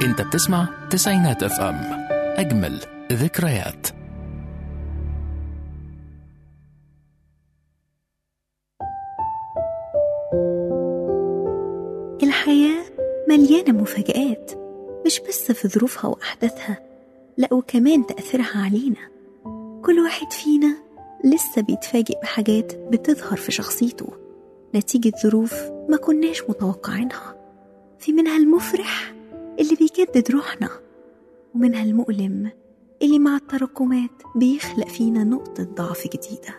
انت بتسمع تسعينات اف ام اجمل ذكريات الحياة مليانة مفاجآت مش بس في ظروفها وأحداثها لأ وكمان تأثيرها علينا كل واحد فينا لسه بيتفاجئ بحاجات بتظهر في شخصيته نتيجة ظروف ما كناش متوقعينها في منها المفرح اللي بيجدد روحنا ومنها المؤلم اللي مع التراكمات بيخلق فينا نقطة ضعف جديدة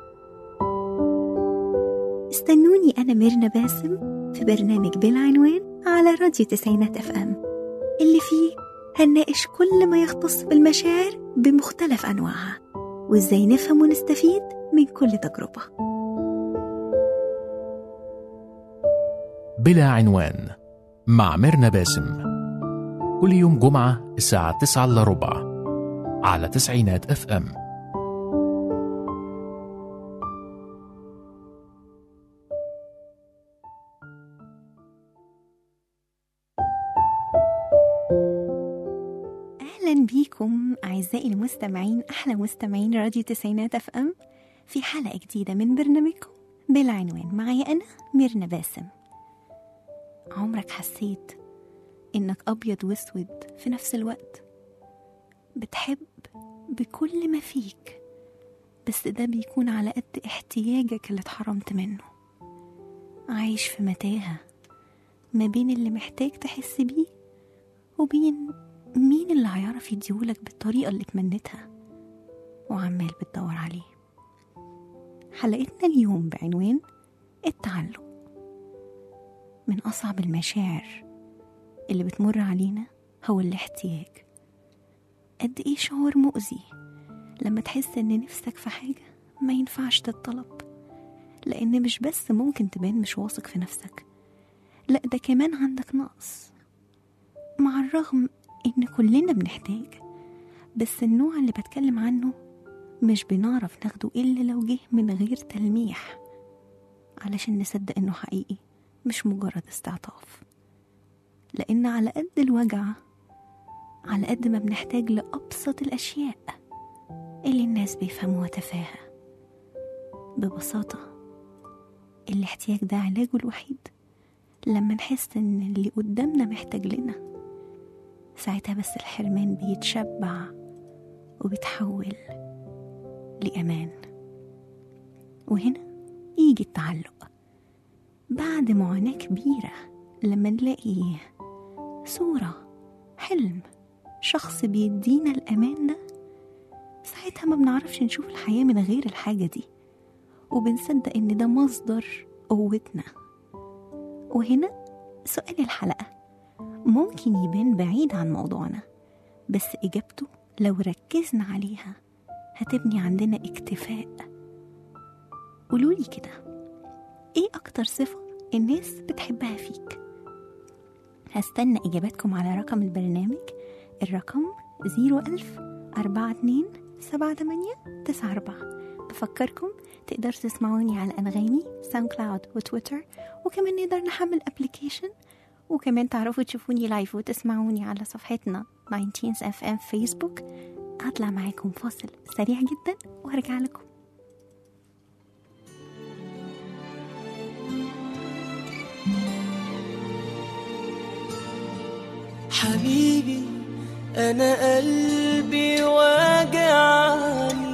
استنوني أنا ميرنا باسم في برنامج بالعنوان على راديو تسعينات اف ام اللي فيه هنناقش كل ما يختص بالمشاعر بمختلف أنواعها وإزاي نفهم ونستفيد من كل تجربة بلا عنوان مع ميرنا باسم كل يوم جمعة الساعة 9 إلا ربع على تسعينات اف ام أهلا بيكم أعزائي المستمعين أحلى مستمعين راديو تسعينات اف ام في حلقة جديدة من برنامجكم بالعنوان معي أنا ميرنا باسم عمرك حسيت إنك أبيض وأسود في نفس الوقت بتحب بكل ما فيك بس ده بيكون على قد احتياجك اللي اتحرمت منه عايش في متاهة ما بين اللي محتاج تحس بيه وبين مين اللي هيعرف يديهولك بالطريقة اللي تمنيتها وعمال بتدور عليه حلقتنا اليوم بعنوان التعلق من أصعب المشاعر اللي بتمر علينا هو الاحتياج قد إيه شعور مؤذي لما تحس إن نفسك في حاجة ما ينفعش تتطلب لأن مش بس ممكن تبان مش واثق في نفسك لأ ده كمان عندك نقص مع الرغم إن كلنا بنحتاج بس النوع اللي بتكلم عنه مش بنعرف ناخده إلا لو جه من غير تلميح علشان نصدق إنه حقيقي مش مجرد استعطاف لأن على قد الوجع على قد ما بنحتاج لأبسط الأشياء اللي الناس بيفهموها تفاهة ببساطة الاحتياج ده علاجه الوحيد لما نحس إن اللي قدامنا محتاج لنا ساعتها بس الحرمان بيتشبع وبيتحول لأمان وهنا يجي التعلق بعد معاناة كبيرة لما نلاقي صورة حلم شخص بيدينا الأمان ده ساعتها ما بنعرفش نشوف الحياة من غير الحاجة دي وبنصدق إن ده مصدر قوتنا وهنا سؤال الحلقة ممكن يبان بعيد عن موضوعنا بس إجابته لو ركزنا عليها هتبني عندنا اكتفاء قولولي كده ايه أكتر صفة الناس بتحبها فيك هستنى إجاباتكم على رقم البرنامج الرقم 01000 42 78 94 بفكركم تقدروا تسمعوني على أنغامي ساوند كلاود وتويتر وكمان نقدر نحمل ابلكيشن وكمان تعرفوا تشوفوني لايف وتسمعوني على صفحتنا 19 اف ام فيسبوك هطلع معاكم فاصل سريع جدا وهرجع لكم حبيبي انا قلبي واجعني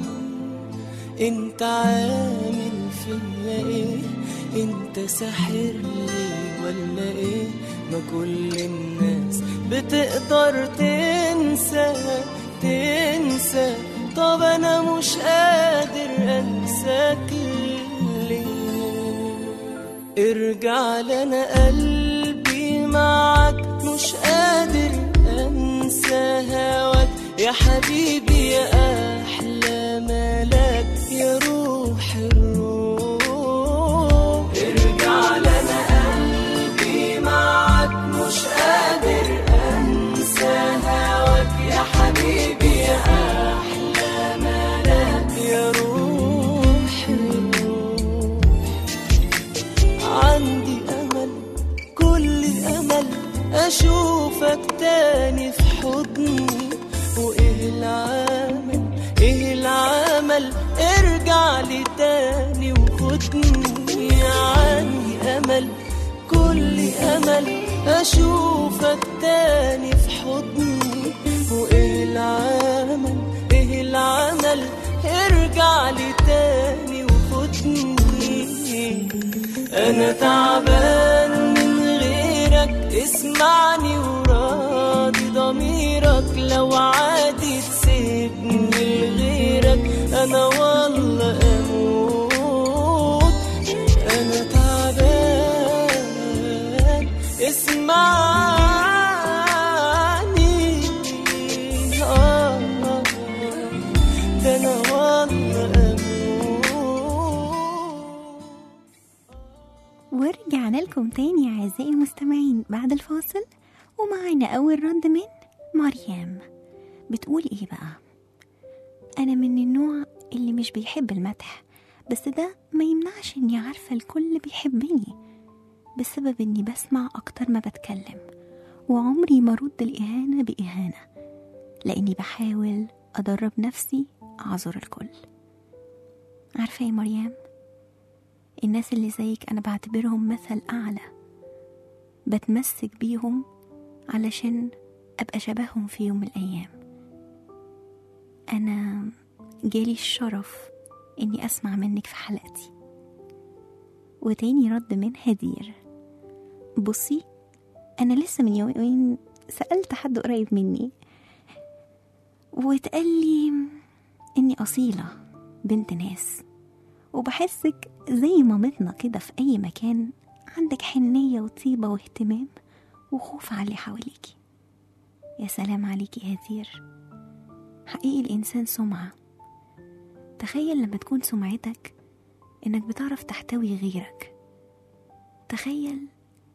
انت عامل فيا ايه انت ساحر لي ولا ايه ما كل الناس بتقدر تنسى تنسى طب انا مش قادر انساك ليه ارجع لنا قلبي معاك مش قادر انسى هواك يا حبيبي يا احلى ملاك يا روح الروح ارجع لنا قلبي معاك مش قادر انسى هواك يا حبيبي يا احلى ملاك يا روح الروح عندي امل كل امل اشوفك تاني في حضني وايه العمل ايه العمل ارجع لي تاني وخدني عندي امل كل امل اشوفك تاني في حضني وايه العمل ايه العمل ارجع لي تاني وخدني انا تعبان من غيرك اسمعني وراضي ضميرك لو عادي تسيبني لغيرك انا والله اموت انا تعبان اسمعني آه ده انا والله اموت ورجعنا لكم تاني يا أعزائي المستمعين بعد الفاصل ومعانا أول رد من مريم بتقول إيه بقى أنا من النوع اللي مش بيحب المدح بس ده ما يمنعش إني عارفة الكل بيحبني بسبب إني بسمع أكتر ما بتكلم وعمري ما رد الإهانة بإهانة لأني بحاول أدرب نفسي أعذر الكل عارفة يا مريم الناس اللي زيك أنا بعتبرهم مثل أعلى بتمسك بيهم علشان أبقى شبههم في يوم من الأيام أنا جالي الشرف إني أسمع منك في حلقتي وتاني رد من هدير بصي أنا لسه من يومين سألت حد قريب مني واتقال لي إني أصيلة بنت ناس وبحسك زي مامتنا كده في أي مكان عندك حنية وطيبة واهتمام وخوف على اللي حواليكي يا سلام عليكي يا هدير حقيقي الإنسان سمعة تخيل لما تكون سمعتك إنك بتعرف تحتوي غيرك تخيل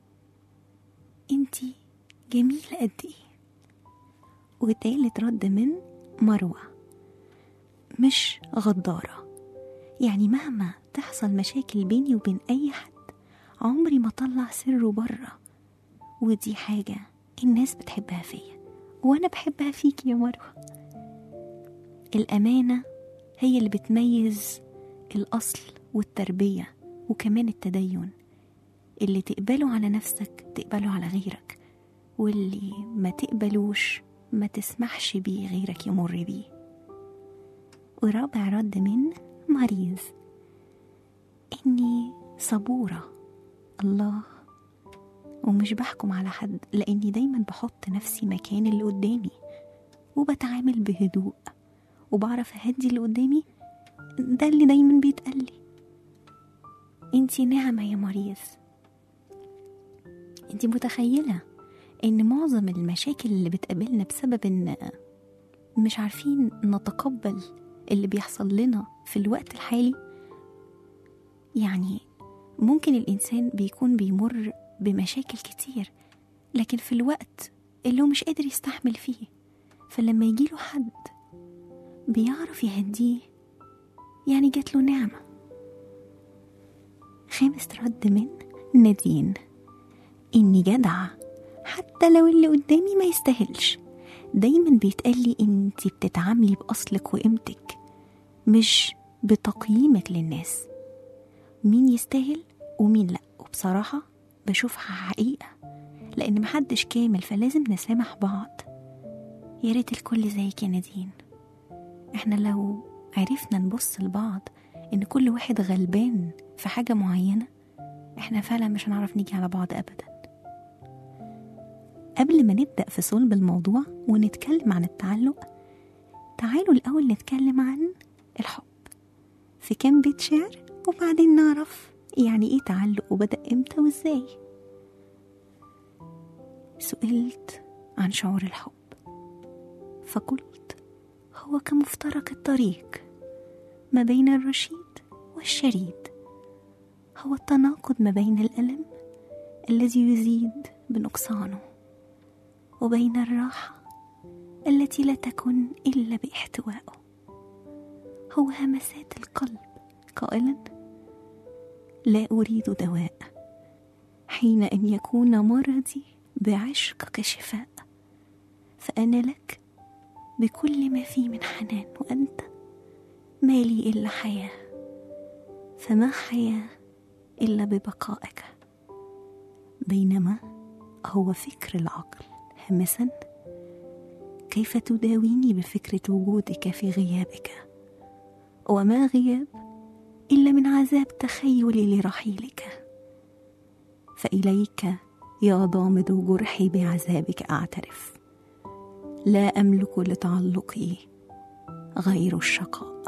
انتي جميلة قد ايه وتالت رد من مروة مش غدارة يعني مهما تحصل مشاكل بيني وبين أي حد عمري ما طلع سره بره ودي حاجة الناس بتحبها فيا وأنا بحبها فيك يا مروة الأمانة هي اللي بتميز الأصل والتربية وكمان التدين اللي تقبله على نفسك تقبله على غيرك واللي ما تقبلوش ما تسمحش بيه غيرك يمر بيه ورابع رد من مريض إني صبورة الله ومش بحكم على حد لأني دايما بحط نفسي مكان اللي قدامي وبتعامل بهدوء وبعرف أهدي اللي قدامي ده اللي دايما بيتقالي انتي نعمة يا مريض انتي متخيلة ان معظم المشاكل اللي بتقابلنا بسبب ان مش عارفين نتقبل اللي بيحصل لنا في الوقت الحالي يعني ممكن الإنسان بيكون بيمر بمشاكل كتير لكن في الوقت اللي هو مش قادر يستحمل فيه فلما يجيله حد بيعرف يهديه يعني جات له نعمة خامس رد من نادين إني جدعة حتى لو اللي قدامي ما يستاهلش دايما بيتقالي انتي بتتعاملي بأصلك وقيمتك مش بتقييمك للناس مين يستاهل ومين لأ وبصراحة بشوفها حقيقة لأن محدش كامل فلازم نسامح بعض يا ريت الكل زيك يا نادين احنا لو عرفنا نبص لبعض ان كل واحد غلبان في حاجة معينة احنا فعلا مش هنعرف نيجي على بعض ابدا قبل ما نبدأ في صلب الموضوع ونتكلم عن التعلق تعالوا الأول نتكلم عن الحب في كام بيت شعر وبعدين نعرف يعني ايه تعلق وبدأ امتى وازاي سئلت عن شعور الحب فقلت هو كمفترق الطريق ما بين الرشيد والشريد هو التناقض ما بين الألم الذي يزيد بنقصانه وبين الراحة التي لا تكن إلا باحتوائه هو همسات القلب قائلا لا أريد دواء حين أن يكون مرضي بعشقك شفاء فأنا لك بكل ما فيه من حنان وأنت ما لي إلا حياة فما حياة إلا ببقائك بينما هو فكر العقل همسا كيف تداويني بفكرة وجودك في غيابك وما غياب إلا من عذاب تخيلي لرحيلك فإليك يا ضامد جرحي بعذابك أعترف لا أملك لتعلقي غير الشقاء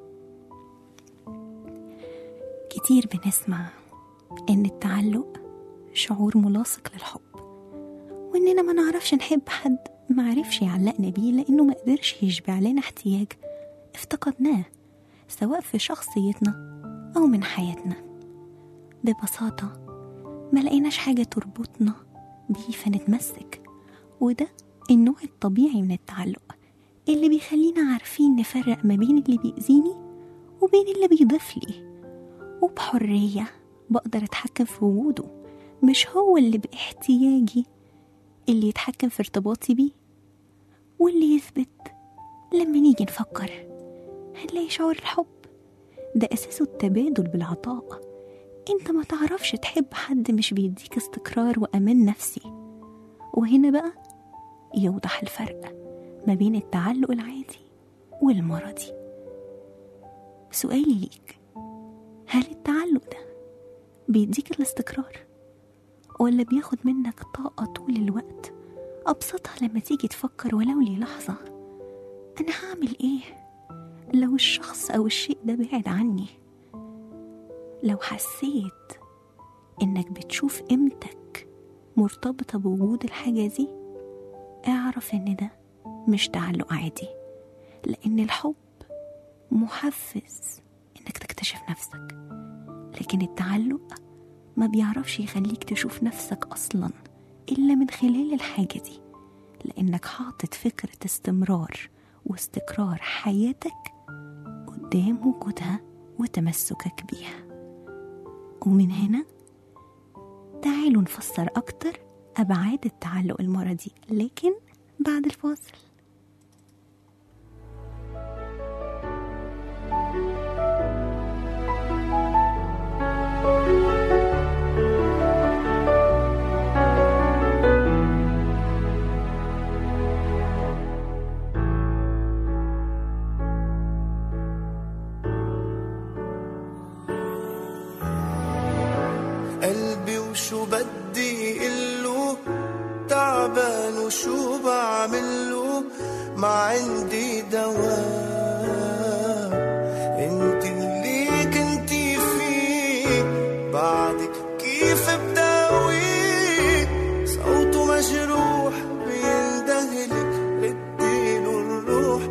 كتير بنسمع إن التعلق شعور ملاصق للحب وإننا ما نعرفش نحب حد ما عرفش يعلقنا بيه لأنه ما قدرش يشبع لنا احتياج افتقدناه سواء في شخصيتنا أو من حياتنا ببساطة ما لقيناش حاجة تربطنا بيه فنتمسك وده النوع الطبيعي من التعلق اللي بيخلينا عارفين نفرق ما بين اللي بيأذيني وبين اللي بيضيف لي وبحرية بقدر أتحكم في وجوده مش هو اللي باحتياجي اللي يتحكم في ارتباطي بيه واللي يثبت لما نيجي نفكر هنلاقي شعور الحب ده أساسه التبادل بالعطاء انت ما تعرفش تحب حد مش بيديك استقرار وأمان نفسي وهنا بقى يوضح الفرق ما بين التعلق العادي والمرضي سؤالي ليك هل التعلق ده بيديك الاستقرار ولا بياخد منك طاقة طول الوقت أبسطها لما تيجي تفكر ولو لي لحظة أنا هعمل إيه لو الشخص أو الشيء ده بعد عني لو حسيت إنك بتشوف قيمتك مرتبطة بوجود الحاجة دي اعرف إن ده مش تعلق عادي لأن الحب محفز إنك تكتشف نفسك لكن التعلق ما بيعرفش يخليك تشوف نفسك أصلا إلا من خلال الحاجة دي لأنك حاطط فكرة استمرار واستقرار حياتك قدام وجودها وتمسكك بيها ومن هنا تعالوا نفسر أكتر أبعاد التعلق المرضي لكن بعد الفاصل قلبي وشو بدي قله تعبان وشو بعمله ما عندي دواء انت اللي كنتي فيه بعدك كيف بداوي صوته مجروح بيندهلك رديله الروح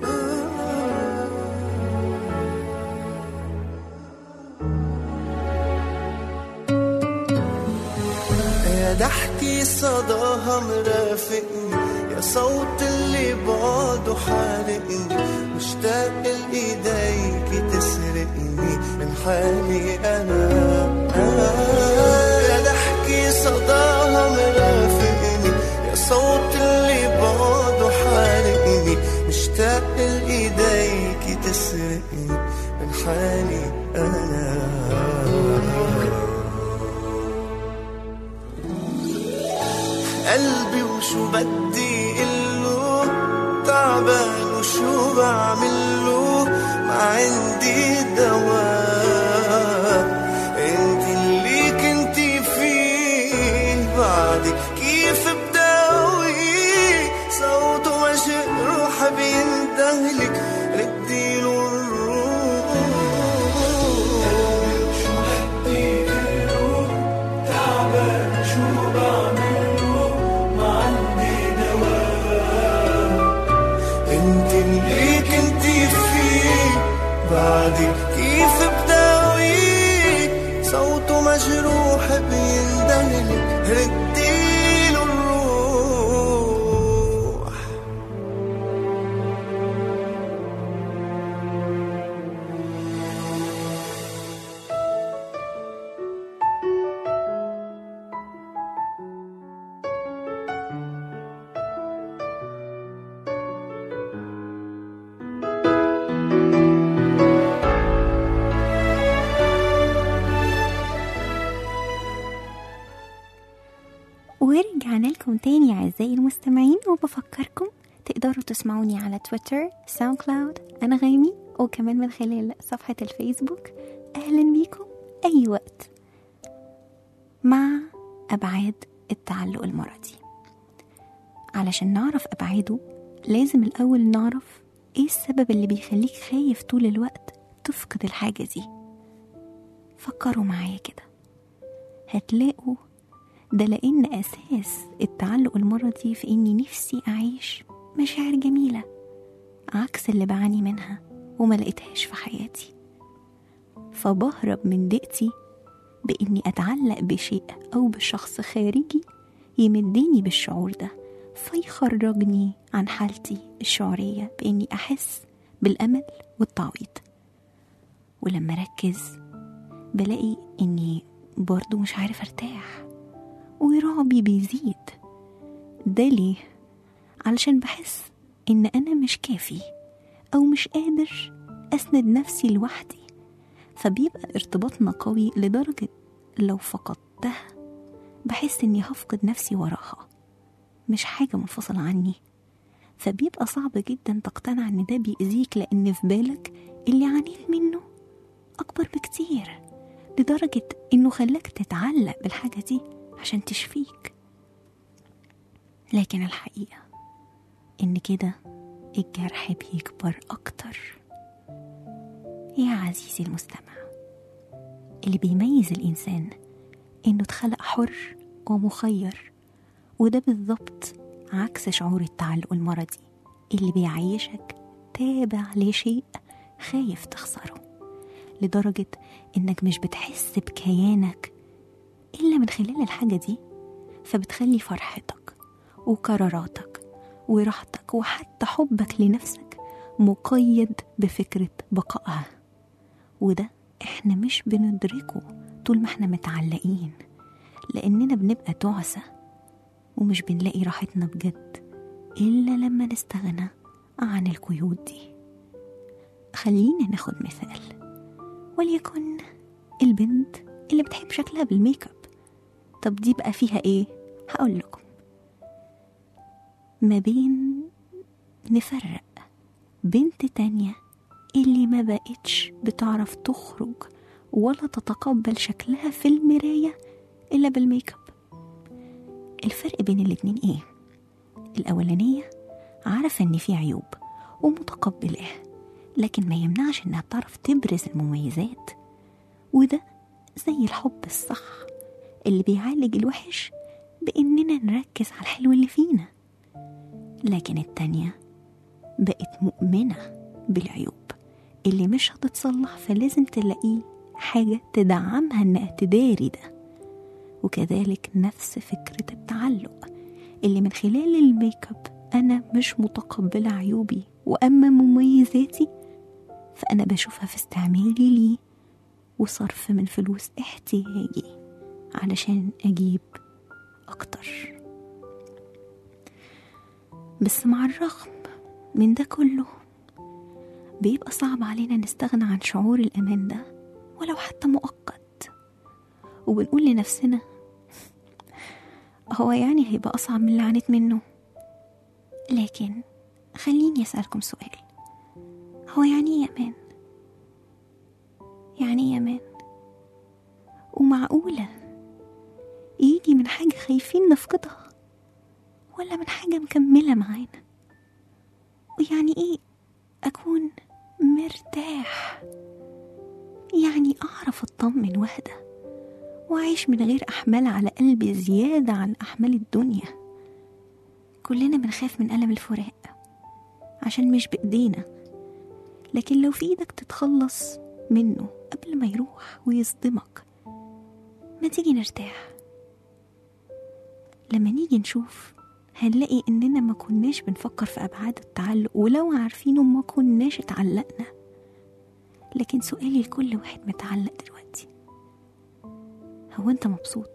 يا ضحكي صداها مرافقني يا صوت اللي بعده حارقني مشتاق لإيديك تسرقني من حالي أنا يا ضحكي صداها مرافقني يا صوت اللي بعده حارقني مشتاق لإيديك تسرقني من حالي أنا قلبي وشو بدي قله تعبان وشو بعمله ما عندي دواء انت اللي كنتي فيه بعدك كيف بداوي صوته مجروح بيندهلك رديله الروح انت اللي كنتي فيه بعدك كيف بداوي صوته مجروح بيندهلك رديله الروح ورجعنا لكم تاني أعزائي المستمعين وبفكركم تقدروا تسمعوني على تويتر ساوند كلاود أنغامي وكمان من خلال صفحة الفيسبوك أهلا بيكم أي وقت مع أبعاد التعلق المرضي علشان نعرف أبعاده لازم الأول نعرف إيه السبب اللي بيخليك خايف طول الوقت تفقد الحاجة دي فكروا معايا كده هتلاقوا ده لأن أساس التعلق المرضي في إني نفسي أعيش مشاعر جميلة عكس اللي بعاني منها وما لقيتهاش في حياتي فبهرب من ضيقتي بإني أتعلق بشيء أو بشخص خارجي يمدني بالشعور ده فيخرجني عن حالتي الشعورية بإني أحس بالأمل والتعويض ولما أركز بلاقي إني برضو مش عارف أرتاح ورعبي بيزيد ده ليه؟ علشان بحس إن أنا مش كافي أو مش قادر أسند نفسي لوحدي فبيبقى ارتباطنا قوي لدرجة لو فقدتها بحس إني هفقد نفسي وراها مش حاجة منفصلة عني فبيبقى صعب جدا تقتنع إن ده بيأذيك لأن في بالك اللي عانيت منه أكبر بكتير لدرجة إنه خلاك تتعلق بالحاجة دي عشان تشفيك لكن الحقيقة إن كده الجرح بيكبر أكتر يا عزيزي المستمع اللي بيميز الإنسان إنه اتخلق حر ومخير وده بالظبط عكس شعور التعلق المرضي اللي بيعيشك تابع لشيء خايف تخسره لدرجة إنك مش بتحس بكيانك إلا من خلال الحاجة دي فبتخلي فرحتك وقراراتك وراحتك وحتى حبك لنفسك مقيد بفكرة بقائها وده احنا مش بندركه طول ما احنا متعلقين لأننا بنبقى تعسة ومش بنلاقي راحتنا بجد إلا لما نستغنى عن القيود دي خلينا ناخد مثال وليكن البنت اللي بتحب شكلها بالميك اب طب دي بقى فيها ايه هقول لكم ما بين نفرق بنت تانية اللي ما بقتش بتعرف تخرج ولا تتقبل شكلها في المراية إلا بالميك اب الفرق بين الاتنين ايه الأولانية عارفة إن في عيوب ومتقبلاها لكن ما يمنعش إنها بتعرف تبرز المميزات وده زي الحب الصح اللي بيعالج الوحش بإننا نركز على الحلو اللي فينا لكن التانية بقت مؤمنة بالعيوب اللي مش هتتصلح فلازم تلاقيه حاجة تدعمها إنها تداري ده وكذلك نفس فكرة التعلق اللي من خلال الميك اب أنا مش متقبلة عيوبي وأما مميزاتي فأنا بشوفها في استعمالي ليه وصرف من فلوس احتياجي علشان أجيب أكتر بس مع الرغم من ده كله بيبقى صعب علينا نستغنى عن شعور الأمان ده ولو حتى مؤقت وبنقول لنفسنا هو يعني هيبقى أصعب من اللي عانيت منه لكن خليني أسألكم سؤال هو يعني إيه أمان؟ يعني إيه أمان؟ ومعقولة يجي من حاجة خايفين نفقدها ولا من حاجة مكملة معانا ويعني إيه أكون مرتاح يعني أعرف أطمن واهدى وأعيش من غير أحمال على قلبي زيادة عن أحمال الدنيا كلنا بنخاف من ألم الفراق عشان مش بإيدينا لكن لو في إيدك تتخلص منه قبل ما يروح ويصدمك ما تيجي نرتاح لما نيجي نشوف هنلاقي إننا ما كناش بنفكر في أبعاد التعلق ولو عارفينه ما كناش اتعلقنا لكن سؤالي لكل واحد متعلق دلوقتي هو أنت مبسوط؟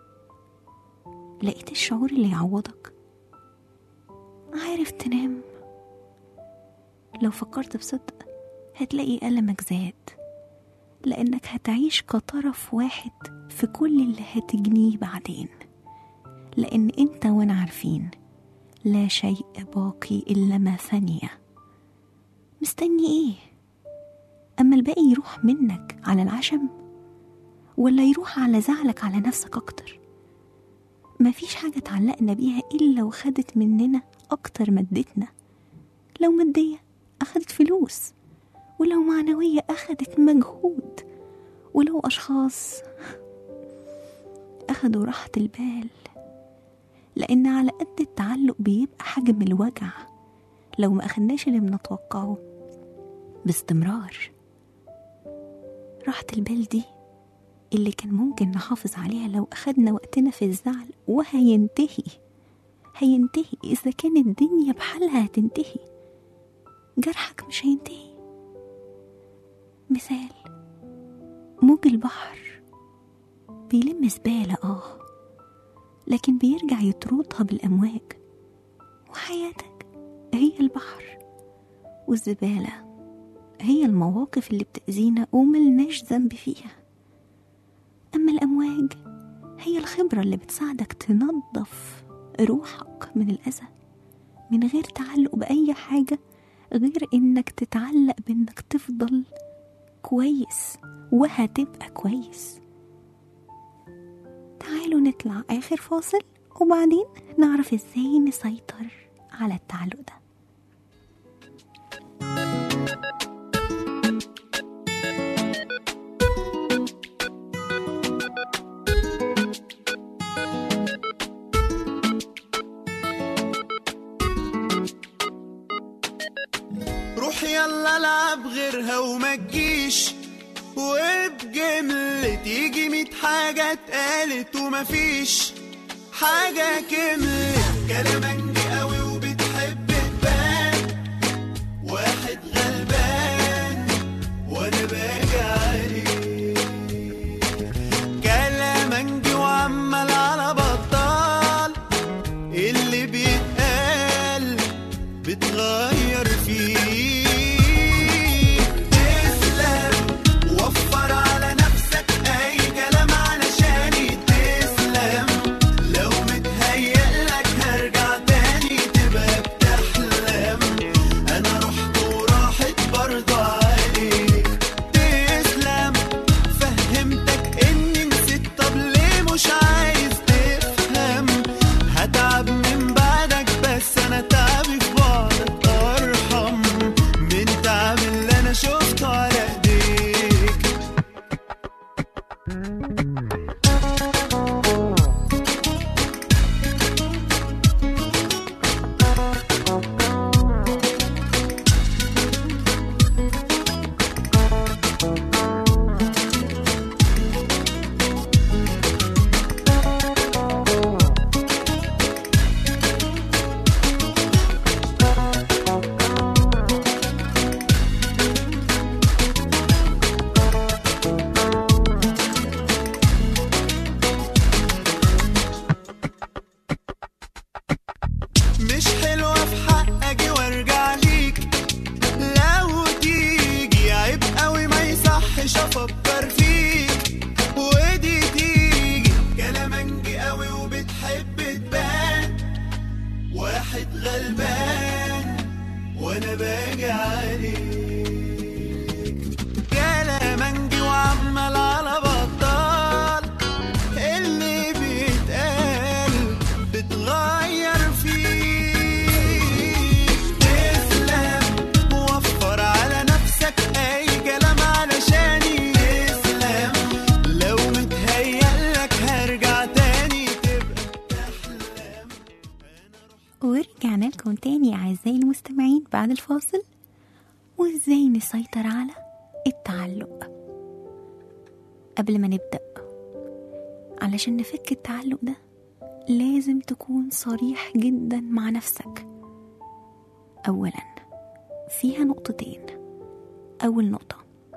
لقيت الشعور اللي يعوضك؟ عارف تنام؟ لو فكرت بصدق هتلاقي ألمك زاد لأنك هتعيش كطرف واحد في كل اللي هتجنيه بعدين لأن أنت وأنا عارفين لا شيء باقي إلا ما فني مستني إيه؟ أما الباقي يروح منك على العشم ولا يروح على زعلك على نفسك أكتر مفيش حاجة اتعلقنا بيها إلا وخدت مننا أكتر مادتنا لو مادية أخدت فلوس ولو معنوية أخدت مجهود ولو أشخاص أخدوا راحة البال لأن على قد التعلق بيبقى حجم الوجع لو ما أخدناش اللي بنتوقعه باستمرار راحة البال دي اللي كان ممكن نحافظ عليها لو أخدنا وقتنا في الزعل وهينتهي هينتهي إذا كانت الدنيا بحالها هتنتهي جرحك مش هينتهي مثال موج البحر بيلم زبالة اه لكن بيرجع يطردها بالأمواج وحياتك هي البحر والزبالة هي المواقف اللي بتأذينا وملناش ذنب فيها أما الأمواج هي الخبرة اللي بتساعدك تنظف روحك من الأذى من غير تعلق بأي حاجة غير إنك تتعلق بإنك تفضل كويس وهتبقى كويس تعالوا نطلع آخر فاصل وبعدين نعرف إزاي نسيطر على التعلق ده روح يلا العب غيرها وما تجيش وبجملة تيجي ميت حاجة اتقالت ومفيش حاجة كملت كلامك قوي وبتحب تبان واحد غلبان وانا باجي عليه كلامك وعمال على بطال اللي بيتقال بتغير فيه تسلم وفر على نفسك اي كلام علشان تسلم لو متهيألك هرجع تاني تبقى بتحلم انا رحت وراحت برضه عليك تسلم فهمتك اني نسيت طب ليه مش عايز تفهم هتعب من بعدك بس انا تعبي في بعدك ارحم من تعب اللي انا شفته على ايديك مش حلوة في حق اجي وارجع ليك لو تيجي عيب قوي ما يصحش افكر فيك ودي تيجي كلامك قوي وبتحب تبان واحد غلبان وانا باجي عليك كلامك وعمال على بطال اللي بيتقال بتغير فيك تسلم وفر على نفسك اي كلام علشان تسلم لو متهيألك هرجع تاني تبقى تحلم ورجعنا لكم تاني أعزائي المستمعين بعد الفاصل وإزاي نسيطر على التعلق قبل ما نبدأ علشان نفك التعلق ده لازم تكون صريح جدا مع نفسك أولا فيها نقطتين أول نقطة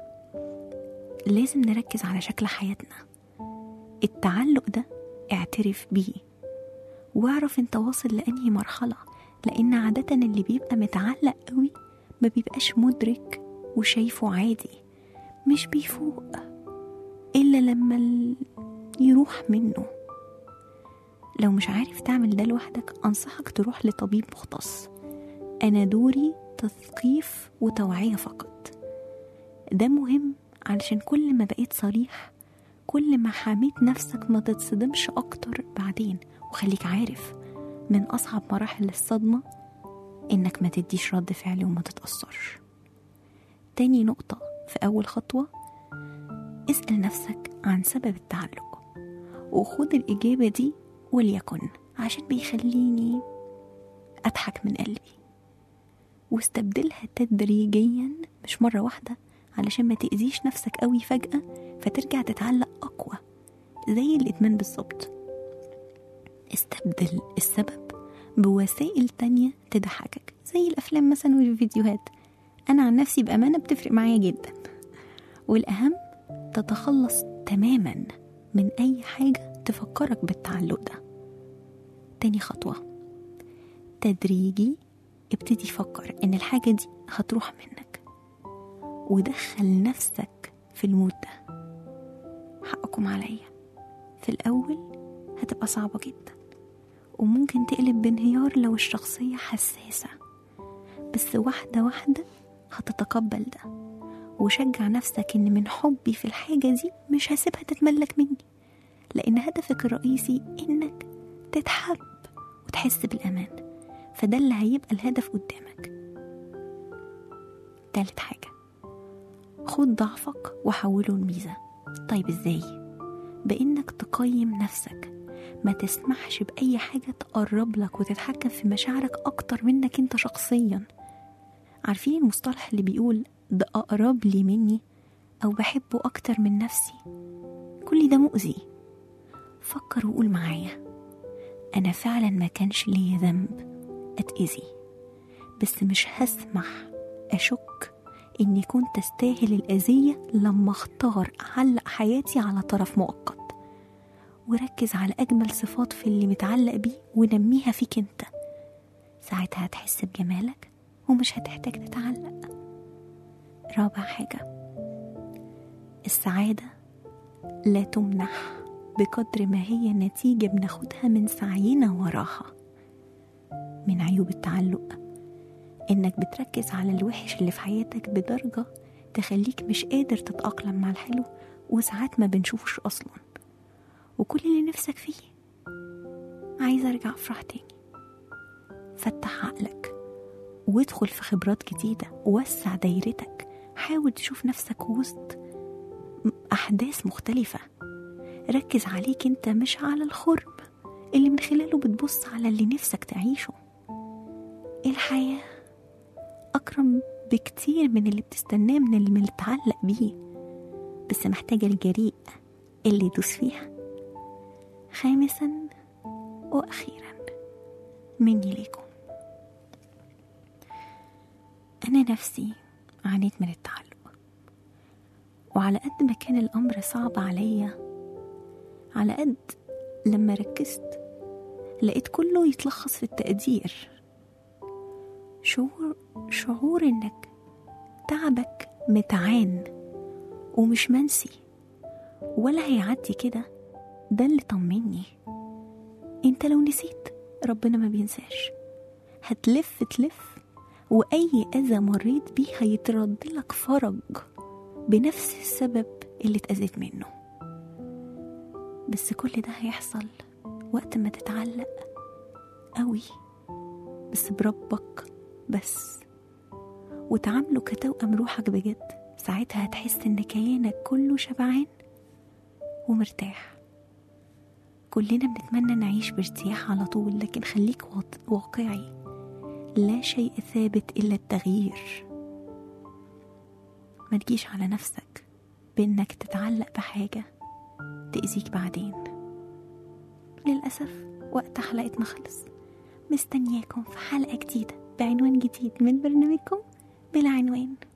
لازم نركز على شكل حياتنا التعلق ده اعترف بيه واعرف انت واصل لأنهي مرحلة لأن عادة اللي بيبقى متعلق قوي ما بيبقاش مدرك وشايفه عادي مش بيفوق إلا لما ال- يروح منه لو مش عارف تعمل ده لوحدك أنصحك تروح لطبيب مختص أنا دوري تثقيف وتوعية فقط ده مهم علشان كل ما بقيت صريح كل ما حميت نفسك ما تتصدمش أكتر بعدين وخليك عارف من أصعب مراحل الصدمة إنك ما تديش رد فعل وما تتأثرش تاني نقطة في أول خطوة اسأل نفسك عن سبب التعلق وخد الإجابة دي وليكن عشان بيخليني أضحك من قلبي واستبدلها تدريجيا مش مرة واحدة علشان ما تأذيش نفسك قوي فجأة فترجع تتعلق أقوى زي الإدمان بالظبط استبدل السبب بوسائل تانية تضحكك زي الأفلام مثلا والفيديوهات أنا عن نفسي بأمانة بتفرق معايا جدا والأهم تتخلص تماما من أي حاجة تفكرك بالتعلق ده تاني خطوة تدريجي ابتدي فكر إن الحاجة دي هتروح منك ودخل نفسك في المود ده حقكم عليا في الأول هتبقى صعبة جدا وممكن تقلب بانهيار لو الشخصية حساسة بس واحدة واحدة هتتقبل ده وشجع نفسك ان من حبي في الحاجة دي مش هسيبها تتملك مني لان هدفك الرئيسي انك تتحب وتحس بالامان فده اللي هيبقى الهدف قدامك تالت حاجة خد ضعفك وحوله لميزة طيب ازاي بانك تقيم نفسك ما تسمحش بأي حاجة تقرب لك وتتحكم في مشاعرك أكتر منك أنت شخصيا عارفين المصطلح اللي بيقول ده أقرب لي مني أو بحبه أكتر من نفسي كل ده مؤذي فكر وقول معايا أنا فعلا ما كانش ليا ذنب أتأذي بس مش هسمح أشك إني كنت أستاهل الأذية لما أختار أعلق حياتي على طرف مؤقت وركز على أجمل صفات في اللي متعلق بيه ونميها فيك أنت ساعتها هتحس بجمالك ومش هتحتاج تتعلق رابع حاجة السعادة لا تمنح بقدر ما هي نتيجة بناخدها من سعينا وراها من عيوب التعلق إنك بتركز على الوحش اللي في حياتك بدرجة تخليك مش قادر تتأقلم مع الحلو وساعات ما بنشوفش أصلا وكل اللي نفسك فيه عايزة أرجع أفرح تاني فتح عقلك وادخل في خبرات جديدة ووسع دايرتك حاول تشوف نفسك وسط أحداث مختلفة ركز عليك انت مش على الخرم اللي من خلاله بتبص على اللي نفسك تعيشه الحياة أكرم بكتير من اللي بتستناه من اللي متعلق بيه بس محتاجة الجريء اللي يدوس فيها خامسا وأخيرا مني ليكم أنا نفسي عانيت من التعلق وعلى قد ما كان الأمر صعب عليا على قد لما ركزت لقيت كله يتلخص في التقدير شعور شعور انك تعبك متعان ومش منسي ولا هيعدي كده ده اللي طمني انت لو نسيت ربنا ما بينساش هتلف تلف واي اذى مريت بيه هيترد لك فرج بنفس السبب اللي اتأذيت منه بس كل ده هيحصل وقت ما تتعلق قوي بس بربك بس وتعامله كتوأم روحك بجد ساعتها هتحس ان كيانك كله شبعان ومرتاح كلنا بنتمنى نعيش بارتياح على طول لكن خليك واقعي لا شيء ثابت الا التغيير ما تجيش على نفسك بانك تتعلق بحاجه تأذيك بعدين للأسف وقت حلقتنا خلص مستنياكم في حلقة جديدة بعنوان جديد من برنامجكم بلا عنوان